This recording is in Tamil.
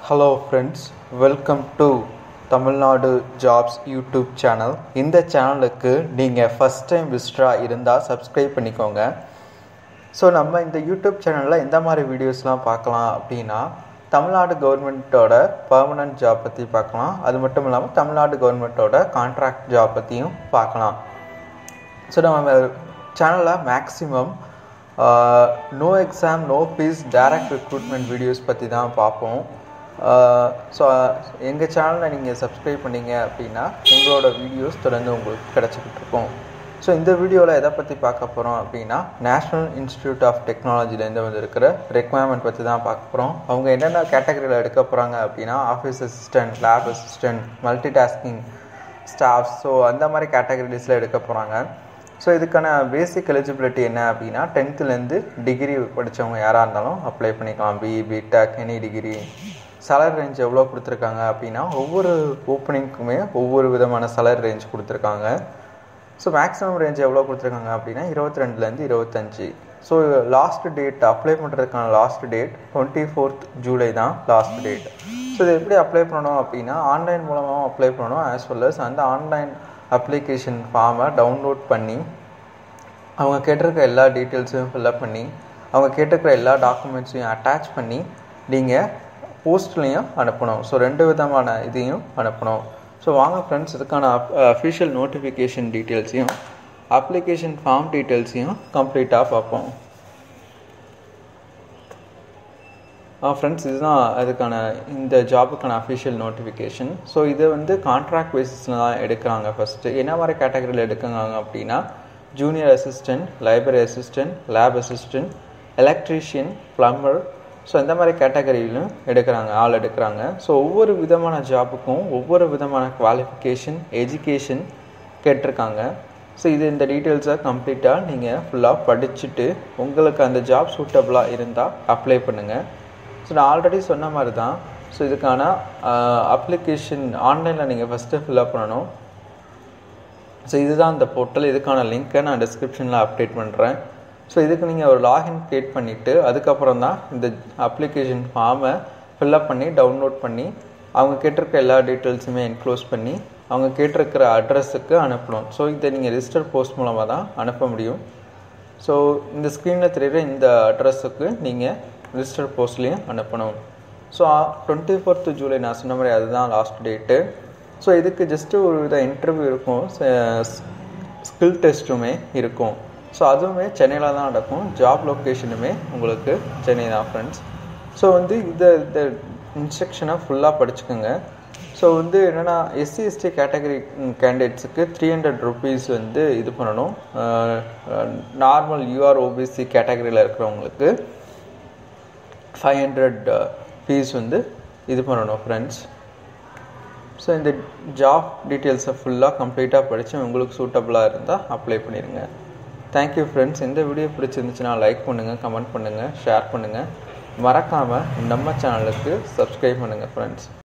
hello friends welcome to Tamil Nadu jobs YouTube channel இந்த சேனலுக்கு நீங்கள் ஃபஸ்ட் டைம் விசிட்டராக இருந்தால் சப்ஸ்கிரைப் பண்ணிக்கோங்க ஸோ நம்ம இந்த யூடியூப் சேனலில் எந்த மாதிரி வீடியோஸ்லாம் பார்க்கலாம் அப்படின்னா தமிழ்நாடு கவர்மெண்ட்டோட பர்மனன்ட் ஜாப் பற்றி பார்க்கலாம் அது மட்டும் இல்லாமல் தமிழ்நாடு கவர்மெண்ட்டோட கான்ட்ராக்ட் ஜாப் பற்றியும் பார்க்கலாம் ஸோ நம்ம சேனலில் maximum no exam no fees direct recruitment videos பற்றி தான் பார்ப்போம் ஸோ எங்கள் சேனலை நீங்கள் சப்ஸ்கிரைப் பண்ணீங்க அப்படின்னா எங்களோட வீடியோஸ் தொடர்ந்து உங்களுக்கு கிடச்சிக்கிட்டு இருக்கும் ஸோ இந்த வீடியோவில் எதை பற்றி பார்க்க போகிறோம் அப்படின்னா நேஷ்னல் இன்ஸ்டியூட் ஆஃப் டெக்னாலஜிலேருந்து வந்து இருக்கிற ரெக்குவயர்மெண்ட் பற்றி தான் பார்க்க போகிறோம் அவங்க என்னென்ன கேட்டகரியில் எடுக்க போகிறாங்க அப்படின்னா office assistant lab assistant multitasking staff so அந்த மாதிரி கேட்டகரிஸில் எடுக்க போகிறாங்க ஸோ இதுக்கான பேசிக் எலிஜிபிலிட்டி என்ன அப்படின்னா டென்த்துலேருந்து டிகிரி படித்தவங்க யாராக இருந்தாலும் அப்ளை பண்ணிக்கலாம் BE BTech any degree salary range எவ்வளோ கொடுத்துருக்காங்க அப்படின்னா ஒவ்வொரு ஓப்பனிங்க்குமே ஒவ்வொரு விதமான சேலரி ரேஞ்ச் கொடுத்துருக்காங்க ஸோ மேக்ஸிமம் ரேஞ்ச் எவ்வளோ கொடுத்துருக்காங்க அப்படின்னா இருபத்தி ரெண்டுலேருந்து இருபத்தஞ்சி ஸோ லாஸ்ட் டேட் அப்ளை பண்ணுறதுக்கான last date twenty fourth July தான் லாஸ்ட் டேட் ஸோ இது எப்படி அப்ளை பண்ணணும் அப்படின்னா ஆன்லைன் மூலமாகவும் அப்ளை பண்ணணும் ஆஸ் வெல் அஸ் அந்த ஆன்லைன் அப்ளிகேஷன் ஃபார்மை டவுன்லோட் பண்ணி அவங்க கேட்டிருக்க எல்லா டீட்டெயில்ஸையும் ஃபில்அப் பண்ணி அவங்க கேட்டிருக்கிற எல்லா டாக்குமெண்ட்ஸையும் அட்டாச் பண்ணி நீங்கள் போஸ்ட்லேயும் அனுப்பணும் ஸோ ரெண்டு விதமான இதையும் அனுப்பணும் ஸோ வாங்க ஃப்ரெண்ட்ஸ் இதுக்கான அஃபிஷியல் நோட்டிஃபிகேஷன் டீட்டெயில்ஸையும் அப்ளிகேஷன் ஃபார்ம் டீட்டெயில்ஸையும் கம்ப்ளீட்டாக பார்ப்போம் ஃப்ரெண்ட்ஸ் இதுதான் அதுக்கான இந்த ஜாபுக்கான அஃபிஷியல் நோட்டிஃபிகேஷன் ஸோ இது வந்து கான்ட்ராக்ட் பேசிஸில் தான் எடுக்கிறாங்க ஃபஸ்ட்டு என்ன மாதிரி கேட்டகரியில் எடுக்கிறாங்க அப்படின்னா junior assistant library assistant lab assistant electrician plumber so இந்த மாதிரி கேட்டகரியிலும் எடுக்கிறாங்க ஆள் எடுக்கிறாங்க ஸோ ஒவ்வொரு விதமான ஜாபுக்கும் ஒவ்வொரு விதமான குவாலிஃபிகேஷன் எஜுகேஷன் கேட்டிருக்காங்க ஸோ இது இந்த டீட்டெயில்ஸை கம்ப்ளீட்டாக நீங்கள் ஃபுல்லாக படிச்சுட்டு உங்களுக்கு அந்த ஜாப் சூட்டபுளாக இருந்தால் அப்ளை பண்ணுங்கள் ஸோ நான் ஆல்ரெடி சொன்ன மாதிரி தான் ஸோ இதுக்கான அப்ளிகேஷன் ஆன்லைனில் நீங்கள் ஃபஸ்ட்டு ஃபில்அப் பண்ணணும் ஸோ இதுதான் இந்த போர்ட்டல் இதுக்கான லிங்க்கை நான் டிஸ்கிரிப்ஷனில் அப்டேட் பண்ணுறேன் ஸோ இதுக்கு நீங்கள் ஒரு லாகின் க்ரியேட் பண்ணிவிட்டு அதுக்கப்புறம் தான் இந்த அப்ளிகேஷன் ஃபார்மை ஃபில்அப் பண்ணி டவுன்லோட் பண்ணி அவங்க கேட்டிருக்க எல்லா டீட்டெயில்ஸுமே என்க்ளோஸ் பண்ணி அவங்க கேட்டிருக்கிற அட்ரஸுக்கு அனுப்பணும் ஸோ இதை நீங்கள் ரிஜிஸ்டர் போஸ்ட் மூலமாக தான் அனுப்ப முடியும் ஸோ இந்த ஸ்க்ரீனில் தெரியுற இந்த அட்ரஸுக்கு நீங்கள் ரிஜிஸ்டர் போஸ்ட்லேயும் அனுப்பணும் ஸோ டுவெண்ட்டி ஃபோர்த்து ஜூலை நான் சொன்ன மாதிரி அதுதான் லாஸ்ட் டேட்டு ஸோ இதுக்கு ஜஸ்ட்டு ஒரு வித இன்டர்வியூ இருக்கும் ஸ்கில் டெஸ்ட்டுமே இருக்கும் ஸோ அதுவுமே சென்னையில் தான் நடக்கும் ஜாப் லொக்கேஷனுமே உங்களுக்கு சென்னை தான் ஃப்ரெண்ட்ஸ் ஸோ வந்து இதை இந்த இன்ஸ்ட்ரக்ஷனை ஃபுல்லாக படிச்சுக்கோங்க ஸோ வந்து என்னென்னா எஸ்சி எஸ்டி கேட்டகரி கேண்டிடேட்ஸுக்கு த்ரீ ஹண்ட்ரட் ருபீஸ் வந்து இது பண்ணணும் நார்மல் யூஆர் ஓபிசி கேட்டகரியில் இருக்கிறவங்களுக்கு ஃபைவ் ஹண்ட்ரட் ஃபீஸ் வந்து இது பண்ணணும் ஃப்ரெண்ட்ஸ் ஸோ இந்த ஜாப் டீட்டெயில்ஸை ஃபுல்லாக கம்ப்ளீட்டாக படித்து உங்களுக்கு சூட்டபுளாக இருந்தால் அப்ளை பண்ணிடுங்க தேங்க்யூ ஃப்ரெண்ட்ஸ் இந்த வீடியோ பிடிச்சிருந்துச்சுன்னா லைக் பண்ணுங்கள் கமெண்ட் பண்ணுங்கள் ஷேர் பண்ணுங்கள் மறக்காமல் நம்ம சேனலுக்கு சப்ஸ்கிரைப் பண்ணுங்கள் ஃப்ரெண்ட்ஸ்